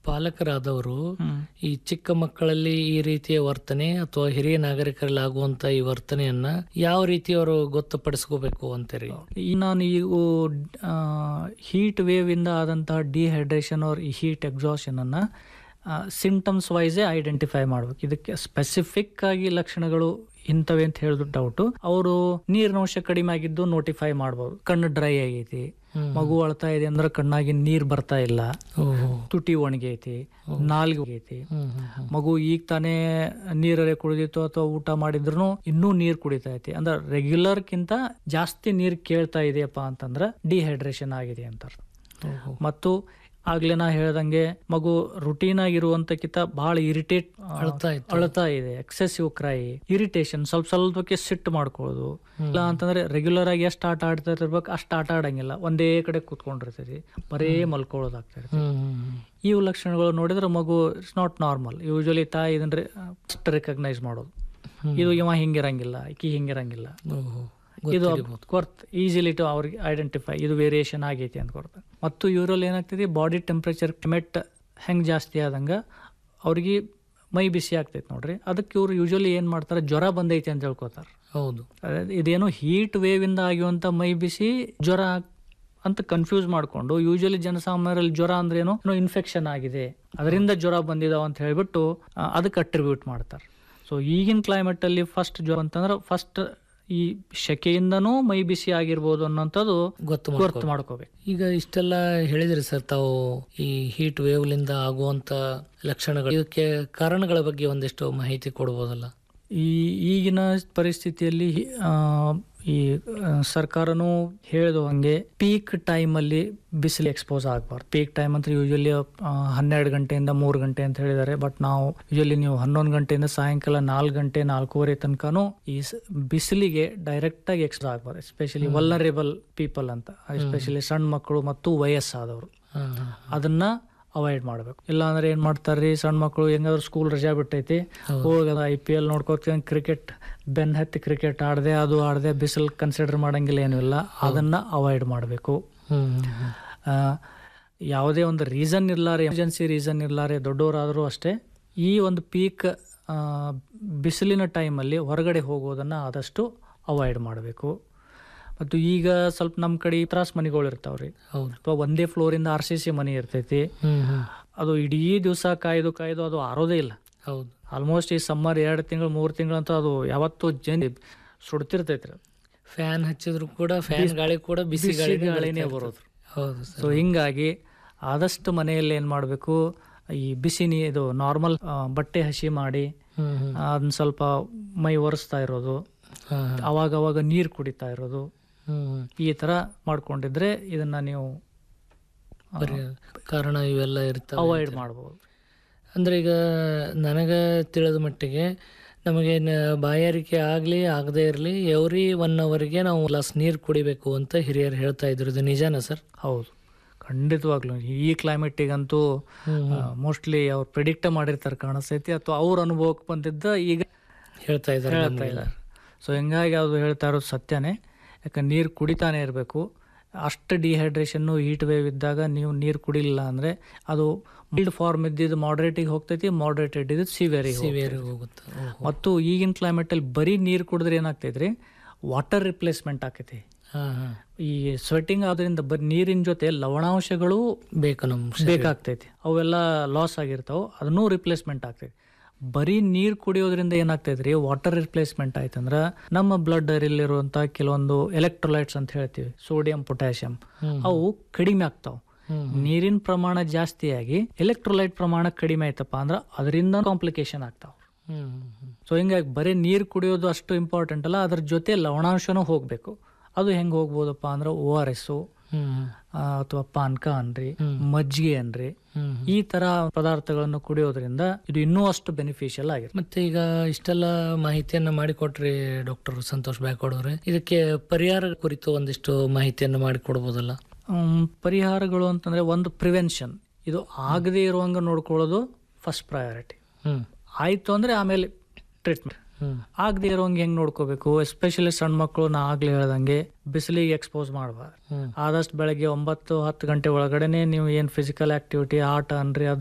ಪಾಲಕರಾದವರು ಹ್ಮ್. ಈ ಚಿಕ್ಕ ಮಕ್ಕಳಲ್ಲಿ ಈ ರೀತಿಯ ವರ್ತನೆ ಅಥವಾ ಹಿರಿಯ ನಾಗರಿಕರಲ್ಲಿ ಆಗುವಂತ ಈ ವರ್ತನೆಯನ್ನ ಯಾವ ರೀತಿ ಅವರು ಗೊತ್ತುಪಡಿಸ್ಕೋಬೇಕು ಅಂತೀರಿ ಈ ನಾನು ಈಗ ಹೀಟ್ ವೇವ್ ಇಂದ ಆದಂತಹ ಡಿಹೈಡ್ರೇಷನ್ ಅವ್ರ ಈ ಹೀಟ್ ಎಕ್ಸಾಷನ್ ಅನ್ನ ಸಿಂಟಮ್ಸ್ ವೈಸೇ ಐಡೆಂಟಿಫೈ ಮಾಡ್ಬೇಕು ಇದಕ್ಕೆ ಸ್ಪೆಸಿಫಿಕ್ ಆಗಿ ಲಕ್ಷಣಗಳು ಇಂಥವೆ ಅಂತ ಹೇಳಿದ್ರು ಡೌಟು ಅವರು ನೀರಿನಂಶ ಕಡಿಮೆ ಆಗಿದ್ದು ನೋಟಿಫೈ ಮಾಡ್ಬೋದು ಕಣ್ಣು ಡ್ರೈ ಆಗೈತಿ ಮಗು ಅಳ್ತಾ ಇದೆ ಅಂದ್ರೆ ಕಣ್ಣಾಗಿ ನೀರ್ ಬರ್ತಾ ಇಲ್ಲ ಓಹೋ ತುಟಿ ಒಣಗೈತಿ ನಾಲ್ಗೆ ಹೋಗೈತಿ ಹ್ಮ್ ಹ್ಮ್ ಹ್ಮ್. ಮಗು ಈಗ ತಾನೇ ನೀರರೆ ಕುಡಿದಿತ್ತು ಅಥವಾ ಊಟ ಮಾಡಿದ್ರು ಇನ್ನೂ ನೀರ್ ಕುಡಿತಾ ಐತಿ ಅಂದ್ರೆ ರೆಗ್ಯುಲರ್ ಕಿಂತ ಜಾಸ್ತಿ ನೀರ್ ಕೇಳ್ತಾ ಇದೆಯಪ್ಪ ಅಂತಂದ್ರೆ ಡಿಹೈಡ್ರೇಷನ್ ಆಗಿದೆ ಅಂತ ಅರ್ಥ. ಓಹೋ. ಮತ್ತು ಆಗ್ಲೇ ನಾ ಹೇಳ್ದಂಗೆ ಮಗು ರುಟೀನ್ ಆಗಿರುವಂತಕ್ಕಿಂತ ಬಹಳ ಇರಿಟೇಟ್ ಅಳ್ತಾ ಇತ್ತು ಅಳ್ತಾ ಇದೆ ಎಕ್ಸೆಸಿವ್ ಕ್ರೈ ಇರಿಟೇಷನ್ ಸ್ವಲ್ಪ ಸ್ವಲ್ಪಕ್ಕೆ ಸಿಟ್ಟು ಮಾಡ್ಕೊಳ್ಳೋದು ಇಲ್ಲ ಅಂತಂದ್ರೆ ರೆಗ್ಯುಲರ್ ಆಗಿ ಎಷ್ಟು ಆಟ ಆಡ್ತಾ ಇರ್ಬೇಕು ಅಷ್ಟು ಆಟ ಆಡಂಗಿಲ್ಲ ಒಂದೇ ಕಡೆ ಕೂತ್ಕೊಂಡಿರ್ತೈತಿ ಬರೇ ಮಲ್ಕೊಳ್ಳೋದಾಗ್ತಾ ಇರ್ತೈತಿ ಹ್ಮ್ ಹ್ಮ್ ಹ್ಮ್. ಇವು ಲಕ್ಷಣಗಳು ನೋಡಿದ್ರೆ ಮಗು ಇಟ್ಸ್ ನಾಟ್ ನಾರ್ಮಲ್ ಯೂಶಲಿ ತಾಯಿ ಇದನ್ನ ಫಸ್ಟ್ ರೆಕಗ್ನೈಸ್ ಮಾಡೋದು ಹ್ಮ್. ಇದು ಇವ ಹಿಂಗಿರಂಗಿಲ್ಲ ಈಕಿ ಹಿಂಗಿರಂಗಿಲ್ಲ ಓಹೋ. ಇದು ಗೊತ್ತಿರ್ಬೋದು. ಕೊರ್ತ್ ಈಸಿಲಿ ಟು ಅವ್ರಿಗೆ ಐಡೆಂಟಿಫೈ ಇದು ವೇರಿಯೇಷನ್ ಆಗೈತಿ ಅಂತ ಕೊಡ್ತಾರೆ ಮತ್ತು ಇವರಲ್ಲಿ ಏನಾಗ್ತೈತಿ ಬಾಡಿ ಟೆಂಪ್ರೇಚರ್ ಕ್ಲೈಮೇಟ್ ಹೆಂಗೆ ಜಾಸ್ತಿ ಆದಂಗೆ ಅವ್ರಿಗೆ ಮೈ ಬಿಸಿ ಆಗ್ತೈತಿ ನೋಡ್ರಿ ಅದಕ್ಕೆ ಇವ್ರು ಯೂಶಲಿ ಏನು ಮಾಡ್ತಾರೆ ಜ್ವರ ಬಂದೈತಿ ಅಂತ ಹೇಳ್ಕೊತಾರೆ ಹೌದು ಅದೇ ಇದೇನೋ ಹೀಟ್ ವೇವ್ ಇಂದ ಆಗಿರುವಂತ ಮೈ ಬಿಸಿ ಜ್ವರ ಅಂತ ಕನ್ಫ್ಯೂಸ್ ಮಾಡ್ಕೊಂಡು ಯೂಶಲಿ ಜನಸಾಮಾನ್ಯರಲ್ಲಿ ಜ್ವರ ಅಂದ್ರೆ ಏನೋ ಇನ್ಫೆಕ್ಷನ್ ಆಗಿದೆ ಅದರಿಂದ ಜ್ವರ ಬಂದಿದಾವ ಅಂತ ಹೇಳ್ಬಿಟ್ಟು ಆ, ಅದಕ್ಕೆ ಅಟ್ರಿಬ್ಯೂಟ್ ಮಾಡ್ತಾರೆ ಸೊ ಈಗಿನ ಕ್ಲೈಮೇಟ್ ಅಲ್ಲಿ ಫಸ್ಟ್ ಜ್ವರ ಅಂತಂದ್ರೆ ಫಸ್ಟ್ ಈ ಶೆಕೆಯಿಂದನೂ ಮೈ ಬಿಸಿ ಆಗಿರ್ಬೋದು ಅನ್ನೋಂಥದ್ದು ಗೊತ್ತು ಗೊತ್ತು ಮಾಡ್ಕೊ- ಮಾಡ್ಕೋಬೇಕು ಈಗ ಇಷ್ಟೆಲ್ಲ ಹೇಳಿದ್ರಿ ಸರ್ ತಾವು ಈ ಹೀಟ್ ವೇವ್ಲಿಂದ ಆಗುವಂತ ಲಕ್ಷಣಗಳು ಇದಕ್ಕೆ ಕಾರಣಗಳ ಬಗ್ಗೆ ಒಂದಿಷ್ಟು ಮಾಹಿತಿ ಕೊಡ್ಬೋದಲ್ಲ ಈ ಈಗಿನ ಪರಿಸ್ಥಿತಿಯಲ್ಲಿ ಆ, ಈ ಆ, ಸರ್ಕಾರನೂ ಹೇಳಿದ ಹಂಗೆ ಪೀಕ್ ಟೈಮ್ ಅಲ್ಲಿ ಬಿಸಿಲು ಎಕ್ಸ್ಪೋಸ್ ಆಗಬಾರ್ದು ಪೀಕ್ ಟೈಮ್ ಅಂತ ಯೂಶಲಿ ಹನ್ನೆರಡು ಗಂಟೆಯಿಂದ ಮೂರು ಗಂಟೆ ಅಂತ ಹೇಳಿದ್ದಾರೆ ಬಟ್ ನಾವು ಯೂಶಲಿ ನೀವು ಹನ್ನೊಂದು ಗಂಟೆಯಿಂದ ಸಾಯಂಕಾಲ ನಾಲ್ಕು ಗಂಟೆ ನಾಲ್ಕೂವರೆ ತನಕನೂ ಈ ಸ- ಬಿಸಿಲಿಗೆ ಡೈರೆಕ್ಟ್ ಆಗಿ ಎಕ್ಸ್ಪೋಸ್ ಆಗಬಾರ್ದು ಎಸ್ಪೆಷಲಿ ವಲ್ಲರೇಬಲ್ ಪೀಪಲ್ ಅಂತ ಎಸ್ಪೆಷಲಿ ಸಣ್ಣ ಮಕ್ಕಳು ಮತ್ತು ವಯಸ್ಸಾದವರು ಹಾ, ಹಾ. ಅದನ್ನ ಅವಾಯ್ಡ್ ಮಾಡ್ಬೇಕು ಇಲ್ಲ ಅಂದ್ರೆ ಏನ್ ಮಾಡ್ತಾರ್ರಿ ಸಣ್ಣ ಮಕ್ಕಳು ಹೆಂಗಾದ್ರು ಸ್ಕೂಲ್ ರಜಾ ಬಿಟ್ಟೈತಿ ಹೋಗದ ಐ ಪಿ ಎಲ್ ನೋಡ್ಕೋತೀನಿ ಕ್ರಿಕೆಟ್ ಬೆನ್ ಹತ್ತಿ ಕ್ರಿಕೆಟ್ ಆಡದೆ ಅದು ಆಡದೆ ಬಿಸಿಲು ಕನ್ಸಿಡರ್ ಮಾಡಂಗಿಲ್ಲ ಏನೂ ಇಲ್ಲ ಅದನ್ನ ಅವಾಯ್ಡ್ ಮಾಡಬೇಕು ಹ್ಮ್ ಹ್ಮ್ ಹ್ಮ್. ಯಾವುದೇ ಒಂದು ರೀಸನ್ ಇರ್ಲಾರೆ ಎಮರ್ಜೆನ್ಸಿ ರೀಸನ್ ಇರ್ಲಾರೆ ದೊಡ್ಡವರಾದರೂ ಅಷ್ಟೇ ಈ ಒಂದು ಪೀಕ್ ಬಿಸಿಲಿನ ಟೈಮಲ್ಲಿ ಹೊರಗಡೆ ಹೋಗೋದನ್ನ ಆದಷ್ಟು ಅವಾಯ್ಡ್ ಮಾಡಬೇಕು ಮತ್ತು ಈಗ ಸ್ವಲ್ಪ ನಮ್ಮ ಕಡೆ ತ್ರಾಸ್ ಮನೆಗಳು ಇರ್ತಾವ್ರಿ ಹೌದು ಅಥವಾ ಒಂದೇ ಫ್ಲೋರಿಂದ ಆರ್ ಸಿ ಸಿ ಮನೆ ಇರ್ತೈತಿ ಹ್ಮ್ ಹ್ಮ್. ಅದು ಇಡೀ ದಿವಸ ಕಾಯ್ದು ಕಾಯ್ದು ಅದು ಆರೋದೇ ಇಲ್ಲ ಹೌದು ಆಲ್ಮೋಸ್ಟ್ ಈ ಸಮ್ಮರ್ ಎರಡು ತಿಂಗಳು ಮೂರು ತಿಂಗಳು ಅಂತ ಅದು ಯಾವತ್ತೂ ಜನ ಸುಡ್ತಿರ್ತೈತ್ರಿ ಫ್ಯಾನ್ ಹಚ್ಚಿದ್ರು ಕೂಡ ಫ್ಯಾನ್ ಗಾಳಿ ಕೂಡ ಬಿಸಿ ಗಾಳಿ ಗಾಳಿನೇ ಬರೋದು ಹೌದು ಸರ್ ಸೊ ಹಿಂಗಾಗಿ ಆದಷ್ಟು ಮನೆಯಲ್ಲಿ ಏನು ಮಾಡಬೇಕು ಈ ಬಿಸಿ ನೀ ಇದು ನಾರ್ಮಲ್ ಬಟ್ಟೆ ಹಸಿ ಮಾಡಿ ಹ್ಮ್ ಹ್ಮ್. ಅದನ್ನ ಸ್ವಲ್ಪ ಮೈ ಒರೆಸ್ತಾ ಇರೋದು ಹಾ, ಹಾ. ಅವಾಗ ಅವಾಗ ನೀರು ಕುಡಿತಾ ಇರೋದು ಹ್ಮ್ ಹ್ಮ್. ಈ ಥರ ಮಾಡ್ಕೊಂಡಿದ್ರೆ ಇದನ್ನ ನೀವು ಬರೀ ಕಾರಣ ಇವೆಲ್ಲ ಇರ್ತಾವೆ ಅವಾಯ್ಡ್ ಮಾಡ್ಬೋದು ಅಂದ್ರೆ ಈಗ ನನಗೆ ತಿಳಿದ ಮಟ್ಟಿಗೆ ನಮಗೆ ನ- ಬಾಯಾರಿಕೆ ಆಗಲಿ ಆಗದೇ ಇರಲಿ ಎವ್ರಿ ಒನ್ ಅವರ್ಗೆ ನಾವು ಗ್ಲಾಸ್ ನೀರು ಕುಡಿಬೇಕು ಅಂತ ಹಿರಿಯರು ಹೇಳ್ತಾ ಇದ್ರು ಇದು ನಿಜಾನ ಸರ್ ಹೌದು ಖಂಡಿತವಾಗ್ಲೂ ಈ ಕ್ಲೈಮೇಟಿಗಂತೂ ಹ್ಮ್ ಮೋಸ್ಟ್ಲಿ ಅವ್ರು ಪ್ರಿಡಿಕ್ಟ್ ಮಾಡಿರ್ತಾರೆ ಕಾಣಿಸ್ತೈತಿ ಅಥವಾ ಅವ್ರ ಅನುಭವಕ್ಕೆ ಬಂದಿದ್ದ ಈಗ ಹೇಳ್ತಾ ಇದ್ದಾರೆ ಹೇಳ್ತಾ ಇದ್ದಾರೆ ಸೊ ಹಿಂಗಾಗಿ ಅದು ಹೇಳ್ತಾ ಇರೋದು ಸತ್ಯನೇ ಯಾಕಂದ್ರೆ ನೀರು ಕುಡಿತಾನೆ ಇರಬೇಕು ಅಷ್ಟು ಡಿಹೈಡ್ರೇಷನ್ನು ಹೀಟ್ ವೇವ್ ಇದ್ದಾಗ ನೀವು ನೀರು ಕುಡಿಲಿಲ್ಲ ಅಂದರೆ ಅದು ಬಿಲ್ಡ್ ಫಾರ್ಮ್ ಇದ್ದಿದ್ದು ಮಾಡ್ರೇಟಿಗೆ ಹೋಗ್ತೈತಿ ಮಾಡ್ರೇಟೆಡ್ ಇದ್ದು ಸಿವಿಯರಿಗೆ ಸಿವಿಯರ್ ಹೋಗುತ್ತೆ ಓಹೋ. ಮತ್ತು ಈಗಿನ ಕ್ಲೈಮೇಟಲ್ಲಿ ಬರೀ ನೀರು ಕುಡಿದ್ರೆ ಏನಾಗ್ತೈತ್ರಿ ವಾಟರ್ ರಿಪ್ಲೇಸ್ಮೆಂಟ್ ಆಕೈತಿ ಹಾ ಹಾ ಈ ಸ್ವೆಟ್ಟಿಂಗ್ ಆದ್ರಿಂದ ಬರೀ ನೀರಿನ ಜೊತೆ ಲವಣಾಂಶಗಳು ಬೇಕು ನಮ್ಮ ಬೇಕಾಗ್ತೈತಿ ಅವೆಲ್ಲ ಲಾಸ್ ಆಗಿರ್ತಾವ ಅದನ್ನೂ ರಿಪ್ಲೇಸ್ಮೆಂಟ್ ಆಗ್ತೈತಿ ಬರೀ ನೀರು ಕುಡಿಯೋದ್ರಿಂದ ಏನಾಗ್ತೈತ್ರಿ ವಾಟರ್ ರಿಪ್ಲೇಸ್ಮೆಂಟ್ ಆಯ್ತಂದ್ರ ನಮ್ಮ ಬ್ಲಡ್ ಇರುವಂತ ಕೆಲವೊಂದು ಎಲೆಕ್ಟ್ರೋಲೈಟ್ಸ್ ಅಂತ ಹೇಳ್ತೀವಿ ಸೋಡಿಯಂ ಪೊಟ್ಯಾಷಿಯಂ ಹ್ಮ್. ಅವು ಕಡಿಮೆ ಆಗ್ತಾವ ಹ್ಮ್. ನೀರಿನ ಪ್ರಮಾಣ ಜಾಸ್ತಿಯಾಗಿ ಎಲೆಕ್ಟ್ರೋಲೈಟ್ ಪ್ರಮಾಣ ಕಡಿಮೆ ಆಯ್ತಪ್ಪ ಅಂದ್ರ ಅದರಿಂದ ಕಾಂಪ್ಲಿಕೇಶನ್ ಆಗ್ತಾವ ಹ್ಮ್ ಹ್ಮ್ ಹ್ಮ್. ಸೊ ಹಿಂಗಾಗಿ ಬರೀ ನೀರು ಕುಡಿಯೋದು ಅಷ್ಟು ಇಂಪಾರ್ಟೆಂಟ್ ಅಲ್ಲ ಅದ್ರ ಜೊತೆ ಲವಣಾಂಶನೂ ಹೋಗ್ಬೇಕು ಅದು ಹೆಂಗೆ ಹೋಗ್ಬೋದಪ್ಪ ಅಂದ್ರೆ ಓ ಆರ್ ಎಸ್ ಹ್ಮ್ ಹ್ಮ್. ಅಥವಾ ಪಾನಕ ಅನ್ರಿ ಹ್ಮ್. ಮಜ್ಜಿಗೆ ಅನ್ರಿ ಹ್ಮ್ ಹ್ಮ್. ಈ ತರ ಪದಾರ್ಥಗಳನ್ನು ಕುಡಿಯೋದ್ರಿಂದ ಇದು ಇನ್ನೂ ಅಷ್ಟು ಬೆನಿಫಿಷಿಯಲ್ ಆಗಿರುತ್ತೆ ಮತ್ತೆ ಈಗ ಇಷ್ಟೆಲ್ಲ ಮಾಹಿತಿಯನ್ನ ಮಾಡಿಕೊಟ್ರಿ ಡಾಕ್ಟರ್ ಸಂತೋಷ್ ಬ್ಯಾಕೋಡ್ ಅವರೇ ಇದಕ್ಕೆ ಪರಿಹಾರ ಕುರಿತು ಒಂದಿಷ್ಟು ಮಾಹಿತಿಯನ್ನು ಮಾಡಿಕೊಡ್ಬೋದಲ್ಲ ಹ್ಮ್, ಪರಿಹಾರಗಳು ಅಂತಂದ್ರೆ ಒಂದು ಪ್ರಿವೆನ್ಷನ್ ಇದು ಆಗದೇ ಇರುವಂಗ ನೋಡ್ಕೊಳ್ಳೋದು ಫಸ್ಟ್ ಪ್ರಯಾರಿಟಿ ಹ್ಮ್ ಆಯ್ತು ಅಂದ್ರೆ ಆಮೇಲೆ ಟ್ರೀಟ್ಮೆಂಟ್ ಹ್ಮ್ ಆಗದೆ ಇರೋಂಗೆ ಹೆಂಗ್ ನೋಡ್ಕೋಬೇಕು ಎಸ್ಪೆಷಲಿ ಸಣ್ಣ ಮಕ್ಕಳು ನಾ ಆಗ್ಲೇ ಹೇಳ್ದಂಗೆ ಬಿಸಿಲಿಗೆ ಎಕ್ಸ್ಪೋಸ್ ಮಾಡಬಾರ್ದು ಹ್ಮ್ ಆದಷ್ಟು ಬೆಳಗ್ಗೆ ಒಂಬತ್ತು ಹತ್ತು ಗಂಟೆ ಒಳಗಡೆನೆ ನೀವು ಏನು ಫಿಸಿಕಲ್ ಆಕ್ಟಿವಿಟಿ ಆಟ ಅನ್ರಿ ಅದು